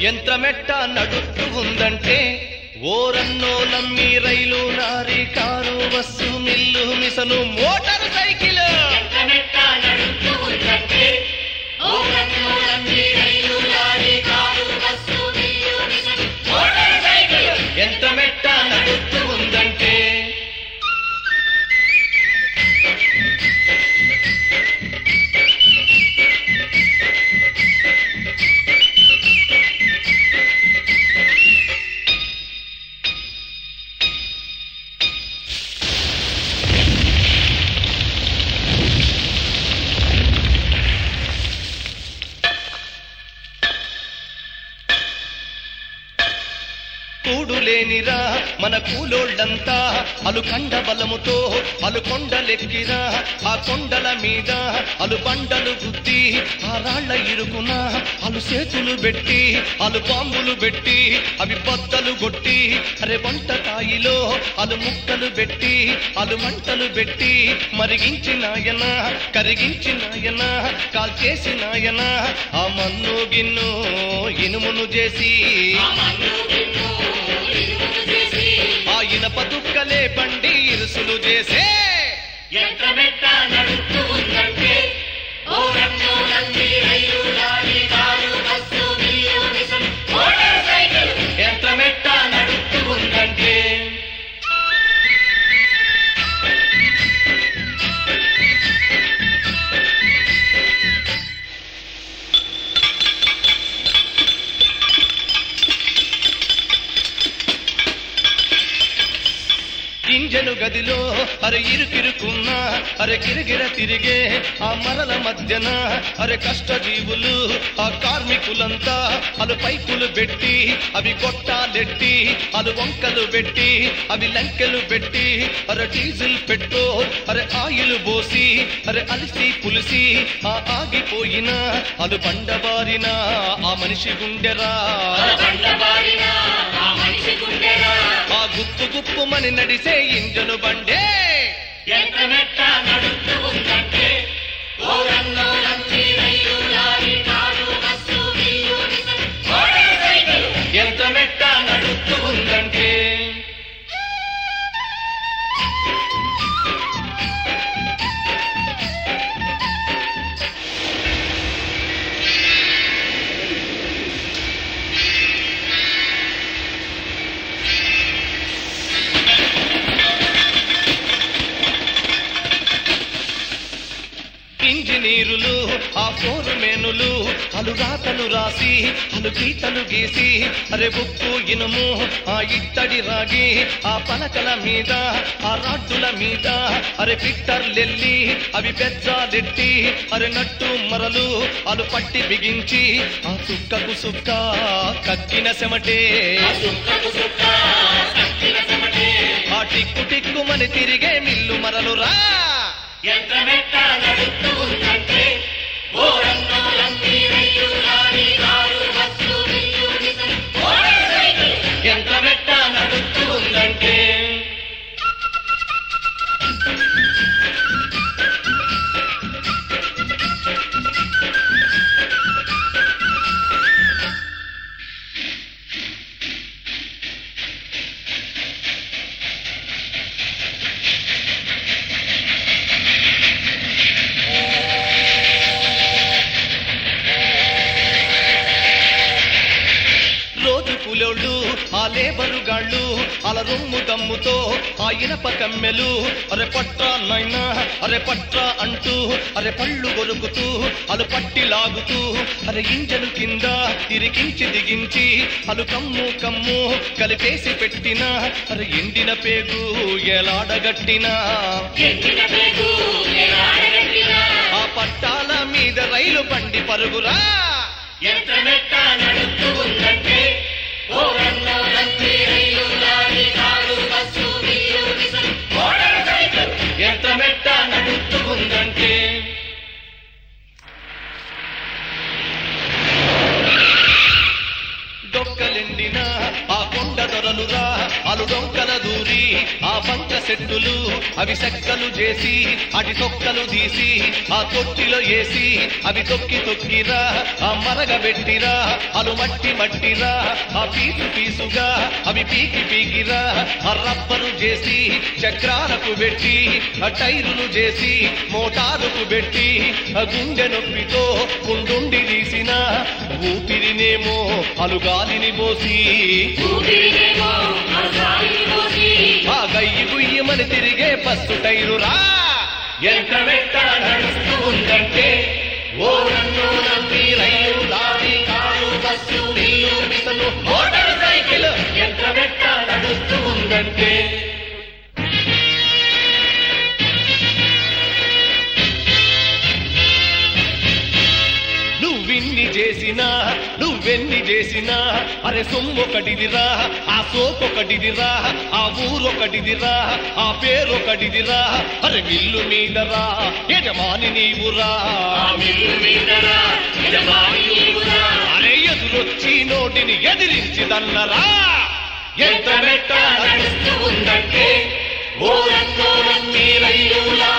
యంత్రమెట్ట నడుస్తూ ఉందంటే ఓరన్నో నమ్మి రైలు నారి car bus mill machine motor cycle ఎంతమెట్ట నడుస్తూ ఉందంటే ఓరన్నో నంది rail lorry car bus mill machine motor cycle యంత్రమెట్ట నడుస్తూ ఉందంటే కూడు లేనిరా మన కూలోళ్ళంతా అలు కండ బలముతో అలు కొండలెక్కిరా ఆ కొండల మీద అలు బండలు గుద్ది ఆ రాళ్ల ఇరుకున అలు చేతులు పెట్టి అలు బాంబులు పెట్టి అవి బద్దలు కొట్టి అరే వంటకాయిలో అలు ముక్కలు పెట్టి అలు మంటలు పెట్టి మరిగించినాయన కరిగించినాయన కాల్చేసినాయన ఆ మన్ను గిన్ను ఇనుమును చేసి ఆ మన్ను గిన్ను ఇనుమును చేసి ఆ ఇనప దుక్కలే బండి ఇరుసులు చేసే ఎంతమెట్ట నడుస్తూ ఉందంటే ఓరన్నో నంది rail lorry car bus mill machine motor cycle ఎంత మెట్ట నడుస్తూ ఉందంటే ఇంజను గదిలో అరే ఇరుకిరుకున్నా అరే గిరగిర తిరిగే ఆ మరల మధ్యన అరే కష్టజీవులు ఆ కార్మికులంతా అలు పైపులు పెట్టి అవి కొట్టాలెట్టి అలు వంకలు పెట్టి అవి లంకెలు పెట్టి అరే డీజిల్ పెట్రోల్ అరే ఆయిల్ పోసి అరే అలిసి పులిసి ఆ ఆగిపోయిన అలు బండబారిన ఆ మనిషి గుండెరా బండబారిన ఆ మనిషి గుండెరా ఆ గుప్పు గుప్పుమని నడిసే ఇంజను బండే ఎంతమెట్ట నడుస్తూ ఉందంటే ఓరన్నో నంది rail lorry car bus mill machine motor cycle ఎంత మెట్ట నడుస్తూ ఉందంటే ఇంజనీరులు ఆ ఫోరు మేనులు అలు రాతలు రాసి అలు గీతలు గీసి అరే ఉప్పు ఇనుము ఆ ఇత్తడి రాగి ఆ పలకల మీద ఆ రాడ్డుల మీద అరే పిట్టర్లెల్లి అవి పెద్దాలెట్టి అరే నట్టు మరలు అలు పట్టి బిగించి ఆ సుక్కకు సుక్క కక్కిన సెమటే ఆ సుక్కకు సుక్క కక్కిన చెమటే ఆ టిక్కు టిక్కుమని తిరిగే మిల్లు మరలు రా ఎంతమెట్ట నడుస్తూ ఉందంటే ఓరన్నో నంది rail lorry car bus mill machine motor cycle ఎంత మెట్ట నడుస్తూ ఉందంటే రోజు కూలోళ్ళు ఆ లేబరు గాళ్ళు అల రొమ్ము దమ్ముతో ఆ ఇనప కమ్మెలు అరే పట్రా నైనా అరే పట్రా అంటూ అరే పళ్ళు కొరుకుతూ అలు పట్టి లాగుతూ అరే ఇంజను కింద తిరిగించి దిగించి అలు కమ్ము కమ్ము కలిపేసి పెట్టిన అరే ఎండిన పేగు ఎలాడగట్టినా ఎండిన పేగు ఎలాడగట్టిన ఆ పట్టాల మీద రైలు బండి పరుగురా ఎంతమెట్ట నడుస్తూ ఉందంటే ఓరన్నో నంది rail lorry car bus mill machine motor cycle ఎంత మెట్ట నడుస్తూ ఉందంటే డొక్కలెండిన ఆ కొండ దొరలురా అలు డొంకల దూరి ఆ పంక సెట్టులు అవి చెక్కలు చేసి అటి తొక్కలు తీసి ఆ తొట్టిలో వేసి అవి తొక్కి తొక్కిరా ఆ మరగ పెట్టిరా అలు మట్టి మట్టిరా ఆ పీసు పీసుగా అవి పీకి పీకిరా ఆ రబ్బరు చేసి చక్రాలకు పెట్టి ఆ టైరులు చేసి మోటారుకు పెట్టి ఆ గుండె నొప్పితో కుండుండి తీసిన ఊపిరినేమో అలుగాలిని పోసి ఊపిరినేమో అరుగాలిని పోసి ఆ గయ్యి గుయ్యమని తిరిగే బస్సు టైరురా ఎంత వెట్ట నడుస్తూ ఉందంటే ఓ నన్ను నమ్మి రైలు లారీ కారు బస్సు ఇల్లు మిసలు మోటార్ సైకిల్ ఎంత వెట్ట నడుస్తూ ఉందంటే నువ్విన్ని చేసినా నువ్వెన్ని చేసినా అరే సొమ్మొకటిదిరా ఆ సోకొకటిదిరా ఆ ఊరొకటిదిరా ఆ పేరొకటిదిరా అరే విల్లు మీదరా యజమాని నీవురా ఆ మిల్లు మీదరా యజమాని నీవురా అరే ఎదురొచ్చి నోటిని ఎదిరించిదన్నరా ఎంత మెట్ట నడుస్తూ ఉందంటే ఓ రన్నో రన్నీ రైలు లారీ